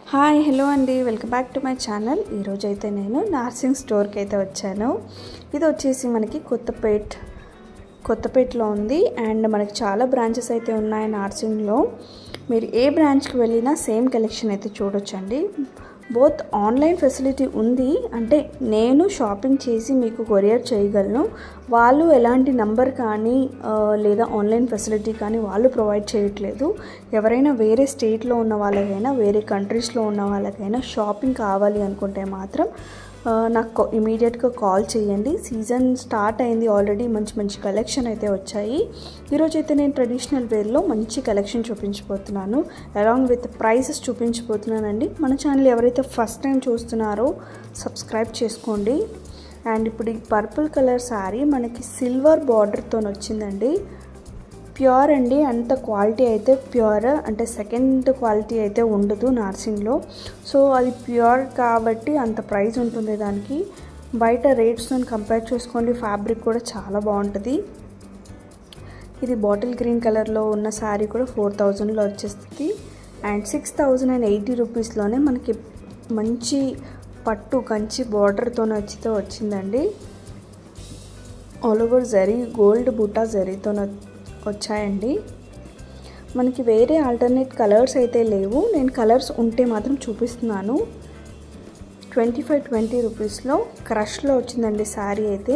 hi hello అండి welcome back to my channel ఈరోజు అయితే నేను నార్సింగ్ స్టోర్కి అయితే వచ్చాను ఇది వచ్చేసి మనకి కొత్తపేట్ కొత్తపేటలో ఉంది అండ్ మనకి చాలా బ్రాంచెస్ అయితే ఉన్నాయి నార్సింగ్లో మీరు ఏ బ్రాంచ్కి వెళ్ళినా సేమ్ కలెక్షన్ అయితే చూడొచ్చండి బోత్ ఆన్లైన్ ఫెసిలిటీ ఉంది అంటే నేను షాపింగ్ చేసి మీకు కొరియర్ చేయగలను వాళ్ళు ఎలాంటి నంబర్ కానీ ఆ, లేదా ఆన్లైన్ ఫెసిలిటీ కానీ వాళ్ళు ప్రొవైడ్ చేయట్లేదు ఎవరైనా వేరే స్టేట్లో ఉన్న వాళ్ళకైనా వేరే కంట్రీస్లో ఉన్న వాళ్ళకైనా షాపింగ్ కావాలి అనుకుంటే మాత్రం ఆ, నాకు ఇమీడియట్గా కాల్ చేయండి సీజన్ స్టార్ట్ అయింది ఆల్రెడీ మంచి మంచి కలెక్షన్ అయితే వచ్చాయి ఈరోజు అయితే నేను ట్రెడిషనల్ వేర్లో మంచి కలెక్షన్ చూపించబోతున్నాను అలాంగ్ విత్ ప్రైసెస్ చూపించబోతున్నానండి మన ఛానల్ ఎవరైతే ఫస్ట్ టైం చూస్తున్నారో సబ్స్క్రైబ్ చేసుకోండి అండ్ ఇప్పుడు ఈ పర్పుల్ కలర్ శారీ మనకి సిల్వర్ బార్డర్తో వచ్చిందండి ప్యూర్ అండి అంత క్వాలిటీ అయితే ప్యూర్ అంటే సెకండ్ క్వాలిటీ అయితే ఉండదు నార్సింగ్లో సో అది ప్యూర్ కాబట్టి అంత ప్రైస్ ఉంటుంది దానికి బయట రేట్స్తో కంపేర్ చేసుకోండి ఫ్యాబ్రిక్ కూడా చాలా బాగుంటుంది ఇది బాటిల్ గ్రీన్ కలర్లో ఉన్న శారీ కూడా ఫోర్ థౌజండ్లో వచ్చేస్తుంది and six thousand and eighty రూపీస్లోనే మనకి మంచి పట్టు కంచి బార్డర్తో నచ్చితే వచ్చిందండి ఆల్ ఓవర్ జరీ గోల్డ్ బూటా జరీతో వచ్చాయండి మనకి వేరే ఆల్టర్నేట్ కలర్స్ అయితే లేవు నేను కలర్స్ ఉంటే మాత్రం చూపిస్తున్నాను ట్వంటీ ఫైవ్ ట్వంటీ రూపీస్లో క్రష్లో వచ్చిందండి శారీ అయితే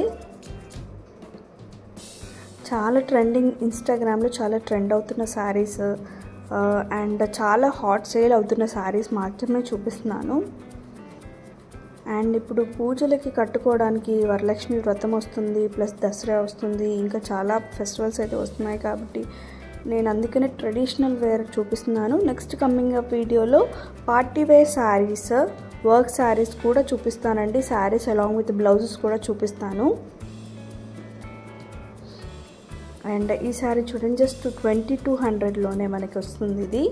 చాలా ట్రెండింగ్ ఇన్స్టాగ్రామ్లో చాలా ట్రెండ్ అవుతున్న శారీస్ అండ్ చాలా హాట్ సేల్ అవుతున్న శారీస్ మాత్రమే చూపిస్తున్నాను అండ్ ఇప్పుడు పూజలకి కట్టుకోవడానికి వరలక్ష్మి వ్రతం వస్తుంది ప్లస్ దసరా వస్తుంది ఇంకా చాలా ఫెస్టివల్స్ అయితే వస్తున్నాయి కాబట్టి నేను అందుకనే ట్రెడిషనల్ వేర్ చూపిస్తున్నాను నెక్స్ట్ కమింగ్ అప్ వీడియోలో party wear saris work saris కూడా చూపిస్తానండి శారీస్ అలాంగ్ విత్ బ్లౌజెస్ కూడా చూపిస్తాను అండ్ ఈ శారీ చూడండి జస్ట్ ట్వంటీ టూ హండ్రెడ్లోనే మనకి వస్తుంది ఇది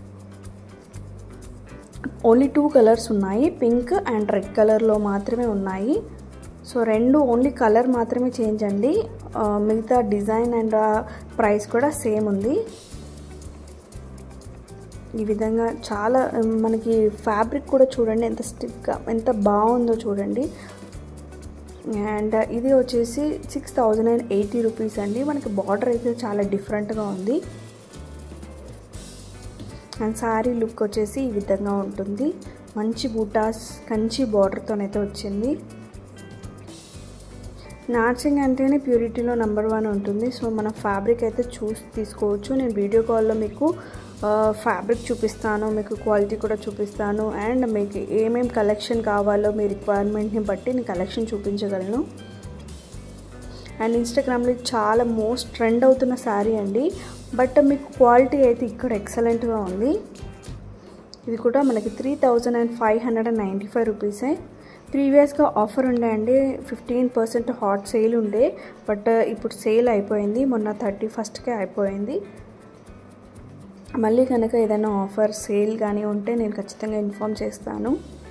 ఓన్లీ టూ కలర్స్ ఉన్నాయి పింక్ అండ్ రెడ్ కలర్లో మాత్రమే ఉన్నాయి సో రెండు ఓన్లీ కలర్ మాత్రమే చేంజ్ అండి మిగతా డిజైన్ అండ్ ప్రైస్ కూడా సేమ్ ఉంది ఈ విధంగా చాలా మనకి ఫ్యాబ్రిక్ కూడా చూడండి ఎంత స్టిక్గా ఎంత బాగుందో చూడండి అండ్ ఇది వచ్చేసి six thousand and eighty rupees అండి మనకి బార్డర్ అయితే చాలా డిఫరెంట్గా ఉంది అండ్ శారీ లుక్ వచ్చేసి ఈ విధంగా ఉంటుంది మంచి బూటాస్ కంచి బార్డర్తోనైతే వచ్చింది నార్సింగ్ అంటేనే ప్యూరిటీలో నెంబర్ వన్ ఉంటుంది సో మన ఫ్యాబ్రిక్ అయితే చూసి తీసుకోవచ్చు నేను వీడియో కాల్లో మీకు ఫ్యాబ్రిక్ చూపిస్తాను మీకు క్వాలిటీ కూడా చూపిస్తాను అండ్ మీకు ఏమేమి కలెక్షన్ కావాలో మీ రిక్వైర్మెంట్ని బట్టి నేను కలెక్షన్ చూపించగలను అండ్ ఇన్స్టాగ్రామ్లో చాలా మోస్ట్ ట్రెండ్ అవుతున్న శారీ అండి బట్ మీకు క్వాలిటీ అయితే ఇక్కడ ఎక్సలెంట్గా ఉంది ఇది కూడా మనకి three thousand and five hundred and ninety five రూపీసే ప్రీవియస్గా ఆఫర్ ఉండే అండి ఫిఫ్టీన్ పర్సెంట్ హాట్ సేల్ ఉండే బట్ ఇప్పుడు సేల్ అయిపోయింది మొన్న థర్టీ ఫస్ట్కే అయిపోయింది మళ్ళీ కనుక ఏదైనా ఆఫర్ సేల్ కానీ ఉంటే నేను ఖచ్చితంగా ఇన్ఫామ్ చేస్తాను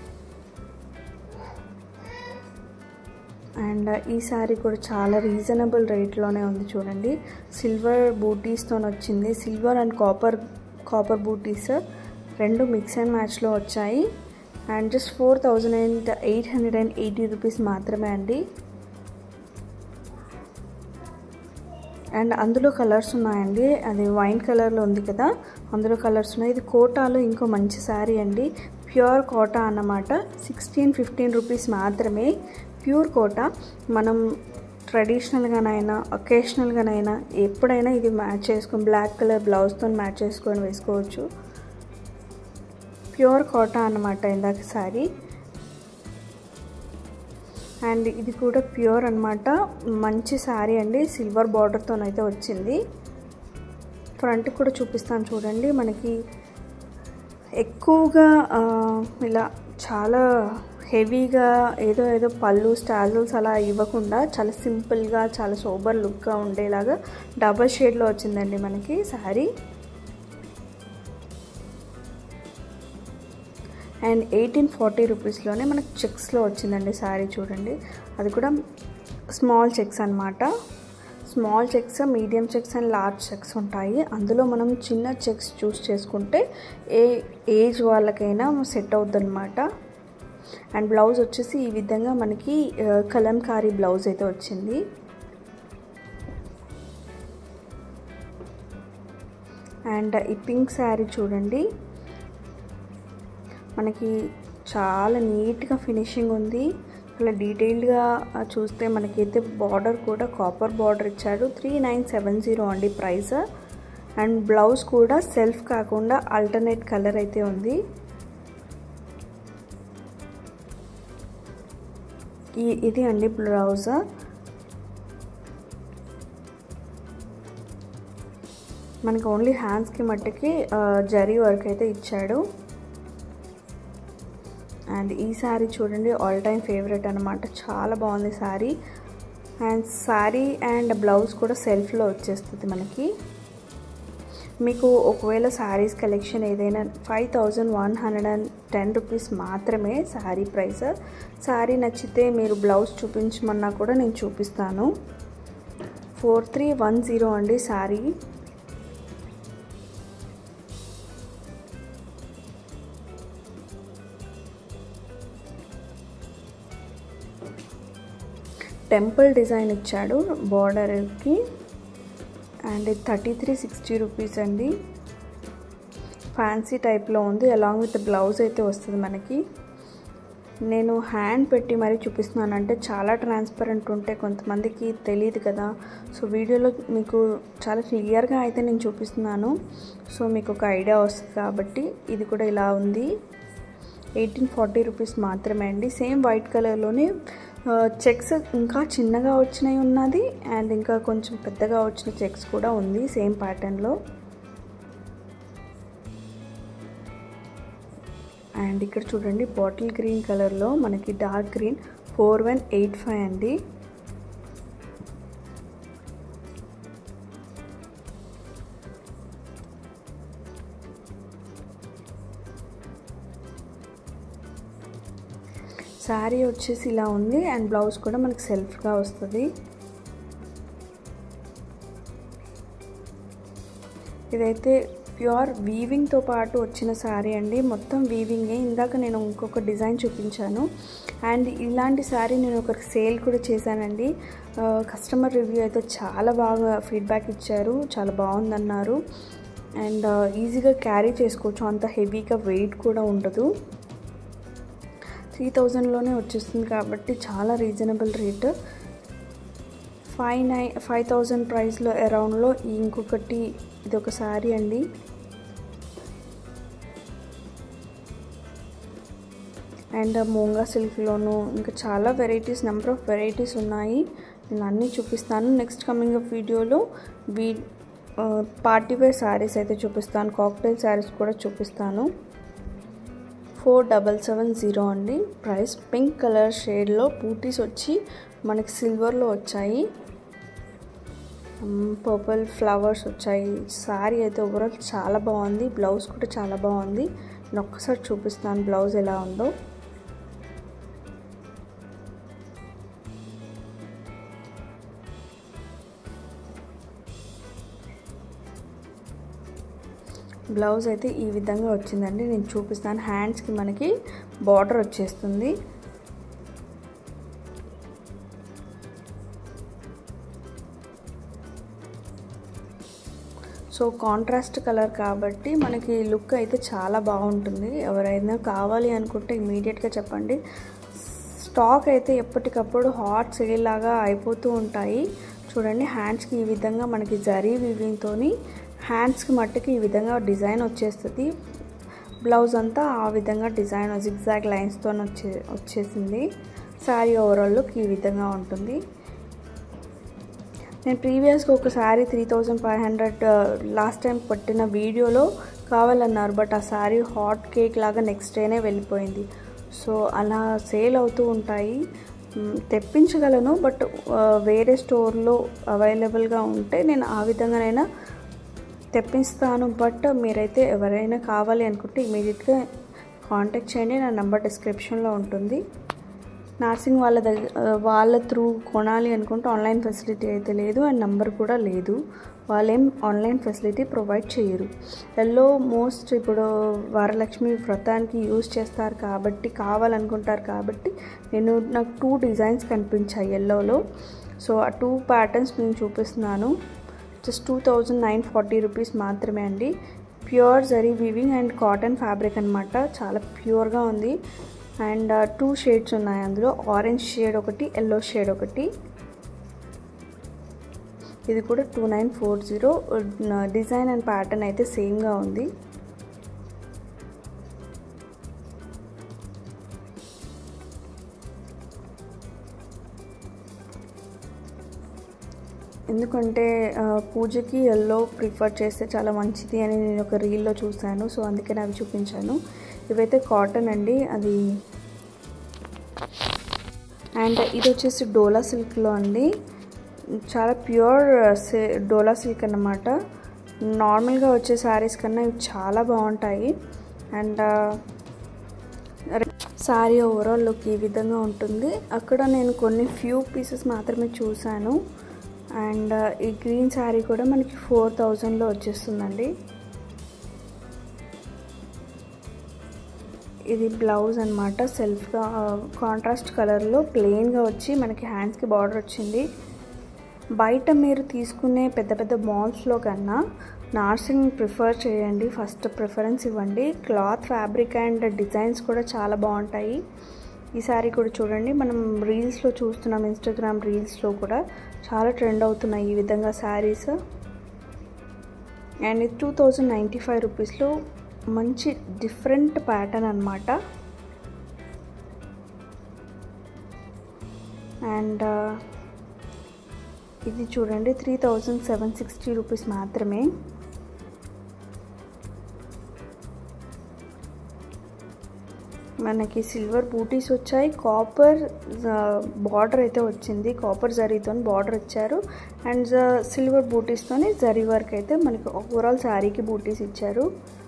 అండ్ ఈ శారీ కూడా చాలా రీజనబుల్ రేట్లోనే ఉంది చూడండి సిల్వర్ బూటీస్తో వచ్చింది silver and copper copper butis రెండు మిక్స్ అండ్ మ్యాచ్లో వచ్చాయి and just four thousand and eight hundred and eighty rupees మాత్రమే అండి అండ్ అందులో కలర్స్ ఉన్నాయండి అది వైన్ కలర్లో ఉంది కదా అందులో కలర్స్ ఉన్నాయి ఇది కోటాలో ఇంకో మంచి శారీ అండి ప్యూర్ కోటా అన్నమాట సిక్స్టీన్ ఫిఫ్టీన్ రూపీస్ మాత్రమే ప్యూర్ కోటా మనం ట్రెడిషనల్గానైనా ఒకేషనల్గానైనా ఎప్పుడైనా ఇది మ్యాచ్ చేసుకొని బ్లాక్ కలర్ బ్లౌజ్తో మ్యాచ్ చేసుకొని వేసుకోవచ్చు ప్యూర్ కోటా అన్నమాట ఇందాక శారీ అండ్ ఇది కూడా ప్యూర్ అనమాట మంచి శారీ అండి సిల్వర్ బార్డర్తో అయితే వచ్చింది ఫ్రంట్ కూడా చూపిస్తాను చూడండి మనకి ఎక్కువగా ఇలా చాలా హెవీగా ఏదో ఏదో పళ్ళు స్టాజల్స్ అలా ఇవ్వకుండా చాలా సింపుల్గా చాలా సోబర్ లుక్గా ఉండేలాగా డబల్ షేడ్లో వచ్చిందండి మనకి శారీ అండ్ ఎయిటీన్ ఫార్టీ రూపీస్లోనే మనకు చెక్స్లో వచ్చిందండి శారీ చూడండి అది కూడా స్మాల్ చెక్స్ అనమాట small checks medium checks and large checks ఉంటాయి అందులో మనం చిన్న చెక్స్ చూస్ చేసుకుంటే ఏ ఏజ్ వాళ్ళకైనా సెట్ అవుద్ది అనమాట అండ్ బ్లౌజ్ వచ్చేసి ఈ విధంగా మనకి కలంకారీ బ్లౌజ్ అయితే వచ్చింది అండ్ ఈ పింక్ శారీ చూడండి మనకి చాలా నీట్గా ఫినిషింగ్ ఉంది అలా డీటెయిల్డ్గా చూస్తే మనకైతే బార్డర్ కూడా కాపర్ బార్డర్ ఇచ్చాడు త్రీ నైన్ సెవెన్ జీరో అండి ప్రైస్ అండ్ బ్లౌజ్ కూడా సెల్ఫ్ కాకుండా ఆల్టర్నేట్ కలర్ అయితే ఉంది ఈ ఇది అండి బ్లౌజ్ మనకి ఓన్లీ హ్యాండ్స్కి మట్టుకి జరీ వర్క్ అయితే ఇచ్చాడు అండ్ ఈ శారీ చూడండి ఆల్ టైమ్ ఫేవరెట్ అనమాట చాలా బాగుంది sari and sari and blouse కూడా సెల్ఫ్లో వచ్చేస్తుంది మనకి మీకు ఒకవేళ శారీస్ కలెక్షన్ ఏదైనా five thousand one hundred and ten rupees మాత్రమే శారీ ప్రైస్ శారీ నచ్చితే మీరు బ్లౌజ్ చూపించమన్నా కూడా నేను చూపిస్తాను ఫోర్ త్రీ వన్ జీరో అండి శారీ టెంపుల్ డిజైన్ ఇచ్చాడు బార్డర్కి and thirty three sixty rupees అండి ఫ్యాన్సీ టైప్లో ఉంది అలాంగ్ విత్ బ్లౌజ్ అయితే వస్తుంది మనకి నేను హ్యాండ్ పెట్టి మరీ చూపిస్తున్నాను అంటే చాలా ట్రాన్స్పరెంట్ ఉంటే కొంతమందికి తెలియదు కదా సో వీడియోలో మీకు చాలా క్లియర్గా అయితే నేను చూపిస్తున్నాను సో మీకు ఒక ఐడియా వస్తుంది కాబట్టి ఇది కూడా ఇలా ఉంది ఎయిటీన్ ఫార్టీ రూపీస్ మాత్రమే అండి సేమ్ వైట్ కలర్లోనే చెక్స్ ఇంకా చిన్నగా వచ్చినవి ఉన్నది అండ్ ఇంకా కొంచెం పెద్దగా వచ్చిన చెక్స్ కూడా ఉంది సేమ్ ప్యాటర్న్లో అండ్ ఇక్కడ చూడండి బాటిల్ గ్రీన్ కలర్లో మనకి dark green four one eight five అండి శారీ వచ్చేసి ఇలా ఉంది అండ్ బ్లౌజ్ కూడా మనకి సెల్ఫ్గా వస్తుంది ఇదైతే ప్యూర్ వీవింగ్తో పాటు వచ్చిన శారీ అండి మొత్తం వీవింగే ఇందాక నేను ఇంకొక డిజైన్ చూపించాను అండ్ ఇలాంటి శారీ నేను ఒక సేల్ కూడా చేశానండి కస్టమర్ రివ్యూ అయితే చాలా బాగా ఫీడ్బ్యాక్ ఇచ్చారు చాలా బాగుందన్నారు అండ్ ఈజీగా క్యారీ చేసుకోవచ్చు అంత హెవీగా వెయిట్ కూడా ఉండదు త్రీ థౌజండ్లోనే వచ్చేస్తుంది కాబట్టి చాలా reasonable rate five nine five thousand ప్రైస్లో అరౌండ్లో ఇంకొకటి ఇది ఒక శారీ అండి అండ్ మూంగా సిల్క్లోను ఇంకా చాలా వెరైటీస్ నెంబర్ ఆఫ్ వెరైటీస్ ఉన్నాయి నేను అన్నీ చూపిస్తాను నెక్స్ట్ కమింగ్ అప్ వీడియోలో వీ పార్టీ వేర్ శారీస్ అయితే చూపిస్తాను కాక్టైల్ శారీస్ కూడా చూపిస్తాను ఫోర్ డబల్ సెవెన్ జీరో అండి ప్రైస్ పింక్ కలర్ షేడ్లో బూటీస్ వచ్చి మనకి సిల్వర్లో వచ్చాయి పర్పుల్ ఫ్లవర్స్ వచ్చాయి శారీ అయితే ఓవరాల్ చాలా బాగుంది బ్లౌజ్ కూడా చాలా బాగుంది నేను ఒక్కసారి చూపిస్తాను బ్లౌజ్ ఎలా ఉందో బ్లౌజ్ అయితే ఈ విధంగా వచ్చిందండి నేను చూపిస్తాను హ్యాండ్స్కి మనకి బార్డర్ వచ్చేస్తుంది సో కాంట్రాస్ట్ కలర్ కాబట్టి మనకి లుక్ అయితే చాలా బాగుంటుంది ఎవరైనా కావాలి అనుకుంటే ఇమీడియట్గా చెప్పండి స్టాక్ అయితే ఎప్పటికప్పుడు హాట్ సేల్ లాగా అయిపోతూ ఉంటాయి చూడండి హ్యాండ్స్కి ఈ విధంగా మనకి జరీ వివింగ్తో హ్యాండ్స్కి మట్టుకి ఈ విధంగా డిజైన్ వచ్చేస్తుంది బ్లౌజ్ అంతా ఆ విధంగా డిజైన్ జిగ్జాగ్ లైన్స్తో వచ్చే వచ్చేసింది శారీ ఓవరాల్ లుక్ ఈ విధంగా ఉంటుంది నేను ప్రీవియస్గా ఒక sari three thousand five hundred last time పట్టిన వీడియోలో కావాలన్నారు బట్ ఆ శారీ హాట్ కేక్ లాగా నెక్స్ట్ డేనే వెళ్ళిపోయింది సో అలా సేల్ అవుతూ ఉంటాయి తెప్పించగలను బట్ వేరే స్టోర్లో అవైలబుల్గా ఉంటే నేను ఆ విధంగానైనా తెప్పిస్తాను బట్ మీరైతే ఎవరైనా కావాలి అనుకుంటే ఇమీడియట్గా కాంటాక్ట్ చేయండి నా నెంబర్ డిస్క్రిప్షన్లో ఉంటుంది నర్సింగ్ వాళ్ళ దగ్గర వాళ్ళ త్రూ కొనాలి అనుకుంటే ఆన్లైన్ ఫెసిలిటీ అయితే లేదు అండ్ నంబర్ కూడా లేదు వాళ్ళేం ఆన్లైన్ ఫెసిలిటీ ప్రొవైడ్ చేయరు ఎల్లో మోస్ట్ ఇప్పుడు వరలక్ష్మి వ్రతానికి యూజ్ చేస్తారు కాబట్టి కావాలనుకుంటారు కాబట్టి నేను నాకు టూ డిజైన్స్ కనిపించాయి ఎల్లోలో సో ఆ టూ ప్యాటర్న్స్ నేను చూపిస్తున్నాను just two thousand nine forty rupees మాత్రమే అండి pure zari weaving and cotton fabric అనమాట చాలా ప్యూర్గా ఉంది అండ్ టూ షేడ్స్ ఉన్నాయి అందులో ఆరెంజ్ షేడ్ ఒకటి ఎల్లో షేడ్ ఒకటి ఇది కూడా two nine four zero design and pattern అయితే సేమ్గా ఉంది ఎందుకంటే పూజకి ఎల్లో ప్రిఫర్ చేస్తే చాలా మంచిది అని నేను ఒక రీల్లో చూశాను సో అందుకని అవి చూపించాను ఇవైతే కాటన్ అండి అది అండ్ ఇది వచ్చేసి డోలా సిల్క్లో అండి చాలా ప్యూర్ డోలా సిల్క్ అన్నమాట నార్మల్గా వచ్చే శారీస్ కన్నా ఇవి చాలా బాగుంటాయి అండ్ శారీ ఓవరాల్ లుక్ ఈ విధంగా ఉంటుంది అక్కడ నేను కొన్ని ఫ్యూ పీసెస్ మాత్రమే చూశాను అండ్ ఈ గ్రీన్ శారీ కూడా మనకి ఫోర్ థౌజండ్లో వచ్చేస్తుందండి ఇది బ్లౌజ్ అనమాట సెల్ఫ్గా కాంట్రాస్ట్ కలర్లో ప్లెయిన్గా వచ్చి మనకి హ్యాండ్స్కి బార్డర్ వచ్చింది బయట మీరు తీసుకునే పెద్ద పెద్ద మాల్స్లో కన్నా నార్సింగ్ ప్రిఫర్ చేయండి ఫస్ట్ ప్రిఫరెన్స్ ఇవ్వండి క్లాత్ ఫ్యాబ్రిక్ అండ్ డిజైన్స్ కూడా చాలా బాగుంటాయి ఈ శారీ కూడా చూడండి మనం రీల్స్లో చూస్తున్నాం ఇన్స్టాగ్రామ్ రీల్స్లో కూడా చాలా ట్రెండ్ అవుతున్నాయి ఈ విధంగా శారీస్ అండ్ ఇది టూ థౌజండ్ నైంటీ ఫైవ్ రూపీస్లో మంచి డిఫరెంట్ ప్యాటర్న్ అనమాట అండ్ ఇది చూడండి three thousand seven sixty rupees మాత్రమే మనకి సిల్వర్ బూటీస్ వచ్చాయి కాపర్ బార్డర్ అయితే వచ్చింది కాపర్ జరీతో బార్డర్ ఇచ్చారు అండ్ సిల్వర్ బూటీస్తోని జరీ వర్క్ అయితే మనకి ఓవరాల్ శారీకి బూటీస్ ఇచ్చారు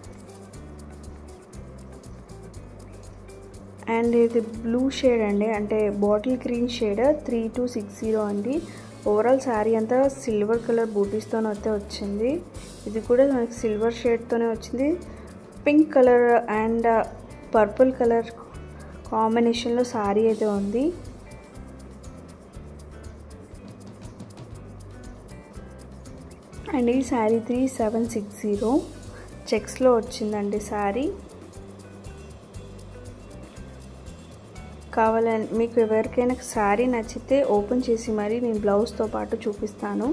అండ్ ఇది బ్లూ షేడ్ అండి అంటే bottle green shade three two six zero అండి ఓవరాల్ శారీ అంతా సిల్వర్ కలర్ బూటీస్తో అయితే వచ్చింది ఇది కూడా మనకి సిల్వర్ షేడ్తోనే వచ్చింది pink colour and purple colour కాంబినేషన్లో శారీ అయితే ఉంది అండ్ ఈ sari three seven six zero చెక్స్లో వచ్చిందండి శారీ కావాలని మీకు ఎవరికైనా శారీ నచ్చితే ఓపెన్ చేసి మరి నేను బ్లౌజ్తో పాటు చూపిస్తాను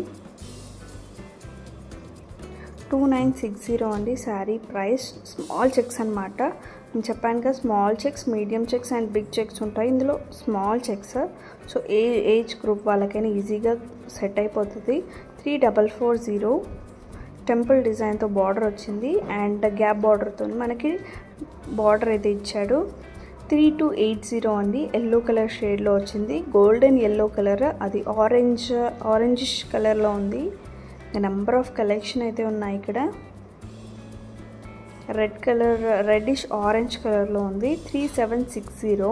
టూ నైన్ సిక్స్ జీరో అండి శారీ ప్రైస్ స్మాల్ చెక్స్ అనమాట నేను చెప్పాను కదా small checks medium checks and big checks ఉంటాయి ఇందులో small checks so a age group వాళ్ళకైనా ఈజీగా సెట్ అయిపోతుంది three double four zero temple డిజైన్తో బార్డర్ వచ్చింది అండ్ గ్యాప్ బార్డర్తో మనకి బార్డర్ అయితే ఇచ్చాడు త్రీ టూ ఎయిట్ జీరో అండి ఎల్లో కలర్ షేడ్లో వచ్చింది గోల్డెన్ ఎల్లో కలర్ అది ఆరెంజ్ ఆరెంజిష్ కలర్లో ఉంది నెంబర్ ఆఫ్ కలెక్షన్ అయితే ఉన్నాయి ఇక్కడ రెడ్ కలర్ రెడ్డిష్ ఆరెంజ్ కలర్లో ఉంది three seven six zero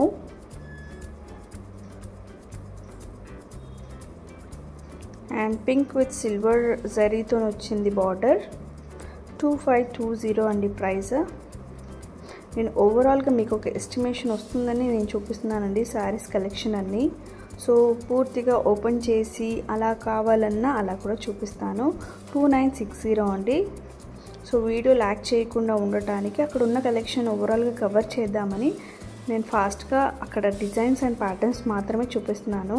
and pink with silver జరీతో వచ్చింది border two five two zero అండి ప్రైస్ నేను ఓవరాల్గా మీకు ఒక ఎస్టిమేషన్ వస్తుందని నేను చూపిస్తున్నానండి శారీస్ కలెక్షన్ అన్నీ సో పూర్తిగా ఓపెన్ చేసి అలా కావాలన్నా అలా కూడా చూపిస్తాను టూ నైన్ సిక్స్ జీరో అండి సో వీడియో ల్యాక్ చేయకుండా ఉండటానికి అక్కడ ఉన్న కలెక్షన్ ఓవరాల్గా కవర్ చేద్దామని నేను ఫాస్ట్గా అక్కడ డిజైన్స్ అండ్ ప్యాటర్న్స్ మాత్రమే చూపిస్తున్నాను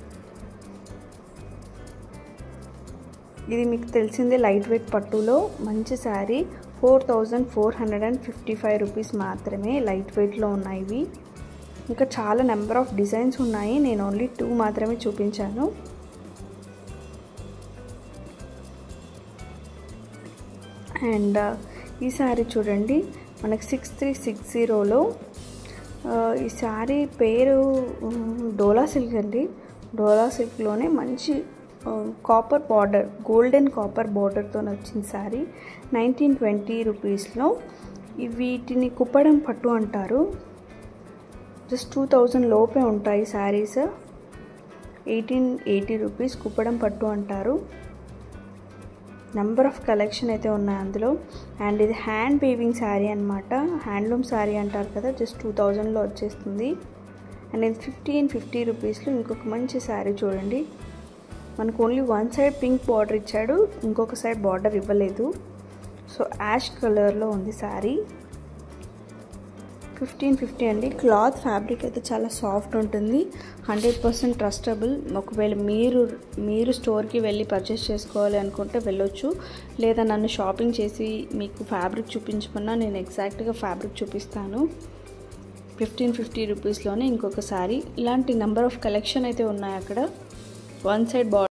ఇది మీకు తెలిసిందే లైట్ వెయిట్ పట్టులో మంచి sari four thousand four hundred and fifty five rupees మాత్రమే లైట్ వెయిట్లో ఉన్నాయి ఇవి ఇంకా చాలా నెంబర్ ఆఫ్ డిజైన్స్ ఉన్నాయి నేను ఓన్లీ టూ మాత్రమే చూపించాను అండ్ ఈ శారీ చూడండి మనకి సిక్స్ త్రీ సిక్స్ జీరోలో ఈ శారీ పేరు డోలా సిల్క్ అండి డోలా సిల్క్లోనే మంచి కాపర్ బార్డర్ గోల్డెన్ కాపర్ బార్డర్తో వచ్చింది శారీ నైన్టీన్ ట్వంటీ రూపీస్లో వీటిని కుప్పడం పట్టు అంటారు జస్ట్ టూ థౌజండ్ లోపే ఉంటాయి saris eighteen eighty rupees Kuppadam పట్టు అంటారు నెంబర్ ఆఫ్ కలెక్షన్ అయితే ఉన్నాయి అందులో అండ్ ఇది హ్యాండ్ వీవింగ్ శారీ అనమాట హ్యాండ్లూమ్ శారీ అంటారు కదా జస్ట్ టూ థౌజండ్లో వచ్చేస్తుంది అండ్ ఇది ఫిఫ్టీన్ ఫిఫ్టీ రూపీస్లో ఇంకొక మంచి శారీ చూడండి మనకు only one side pink border ఇచ్చాడు ఇంకొక సైడ్ బార్డర్ ఇవ్వలేదు సో యాష్ కలర్లో ఉంది శారీ ఫిఫ్టీన్ ఫిఫ్టీ అండి క్లాత్ ఫ్యాబ్రిక్ అయితే చాలా సాఫ్ట్ ఉంటుంది హండ్రెడ్ పర్సెంట్ ట్రస్టబుల్ ఒకవేళ మీరు మీరు స్టోర్కి వెళ్ళి పర్చేస్ చేసుకోవాలి అనుకుంటే వెళ్ళొచ్చు లేదా నన్ను షాపింగ్ చేసి మీకు ఫ్యాబ్రిక్ చూపించమన్నా నేను ఎగ్జాక్ట్గా ఫ్యాబ్రిక్ చూపిస్తాను ఫిఫ్టీన్ ఫిఫ్టీ రూపీస్లోనే ఇంకొక సారీ ఇలాంటి నెంబర్ ఆఫ్ కలెక్షన్ అయితే ఉన్నాయి అక్కడ వన్ సైడ్ బార్డర్